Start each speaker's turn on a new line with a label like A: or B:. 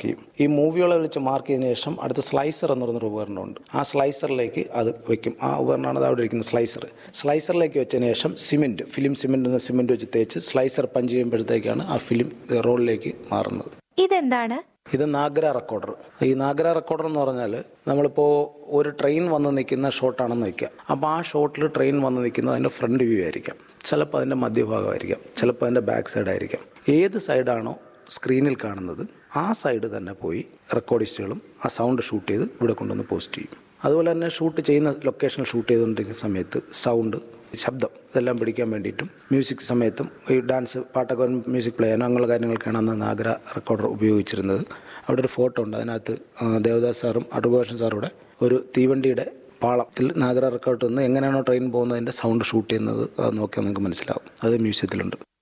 A: ചെയ്യും ഈ മൂവിയോളെ വെച്ച് മാർക്ക് ചെയ്തതിനു ശേഷം അടുത്ത സ്ലൈസർ എന്ന് പറയുന്നൊരു ഉപകരണമുണ്ട് ആ സ്ലൈസറിലേക്ക് അത് വെക്കും ആ ഉപകരണമാണ് അത് അവിടെ ഇരിക്കുന്ന സ്ലൈസർ സ്ലൈസറിലേക്ക് വെച്ചതിന് ശേഷം സിമെൻറ്റ് ഫിലിം സിമെൻറ്റ് എന്ന സിമെൻറ്റ് വെച്ച് തേച്ച് സ്ലൈസർ പഞ്ച് ചെയ്യുമ്പോഴത്തേക്കാണ് ആ ഫിലിം റോളിലേക്ക് മാറുന്നത്
B: ഇതെന്താണ്
A: ഇത് നാഗ്ര റെക്കോർഡർ ഈ നാഗ്ര റെക്കോർഡർ എന്ന് പറഞ്ഞാൽ നമ്മളിപ്പോൾ ഒരു ട്രെയിൻ വന്ന് നിൽക്കുന്ന ഷോട്ടാണെന്ന് വയ്ക്കുക അപ്പോൾ ആ ഷോട്ടിൽ ട്രെയിൻ വന്ന് നിൽക്കുന്നത് അതിൻ്റെ ഫ്രണ്ട് വ്യൂ ആയിരിക്കാം ചിലപ്പോൾ അതിൻ്റെ മധ്യഭാഗമായിരിക്കാം ചിലപ്പോൾ അതിൻ്റെ ബാക്ക് സൈഡ് ആയിരിക്കാം ഏത് സൈഡാണോ സ്ക്രീനിൽ കാണുന്നത് ആ സൈഡ് തന്നെ പോയി റെക്കോർഡിസ്റ്റുകളും ആ സൗണ്ട് ഷൂട്ട് ചെയ്ത് ഇവിടെ കൊണ്ടുവന്ന് പോസ്റ്റ് ചെയ്യും അതുപോലെ തന്നെ ഷൂട്ട് ചെയ്യുന്ന ലൊക്കേഷനിൽ ഷൂട്ട് ചെയ്തുകൊണ്ടിരിക്കുന്ന സമയത്ത് സൗണ്ട് ശബ്ദം ഇതെല്ലാം പിടിക്കാൻ വേണ്ടിയിട്ടും മ്യൂസിക് സമയത്തും ഈ ഡാൻസ് പാട്ടൊക്കെ മ്യൂസിക് പ്ലേ ചെയ്യാനോ അങ്ങനെയുള്ള കാര്യങ്ങൾക്കാണ് അന്ന് നാഗര റെക്കോർഡർ ഉപയോഗിച്ചിരുന്നത് അവിടെ ഒരു ഫോട്ടോ ഉണ്ട് അതിനകത്ത് ആ, ദേവദാസ് സാറും അടൂഭൂഷൺ സാറുടെ ഒരു തീവണ്ടിയുടെ പാളത്തിൽ നാഗര റെക്കോർഡ് നിന്ന് എങ്ങനെയാണോ ട്രെയിൻ പോകുന്നതിൻ്റെ സൗണ്ട് ഷൂട്ട് ചെയ്യുന്നത് അത് നോക്കിയാൽ നിങ്ങൾക്ക് മനസ്സിലാവും അത് മ്യൂസിയത്തിലുണ്ട്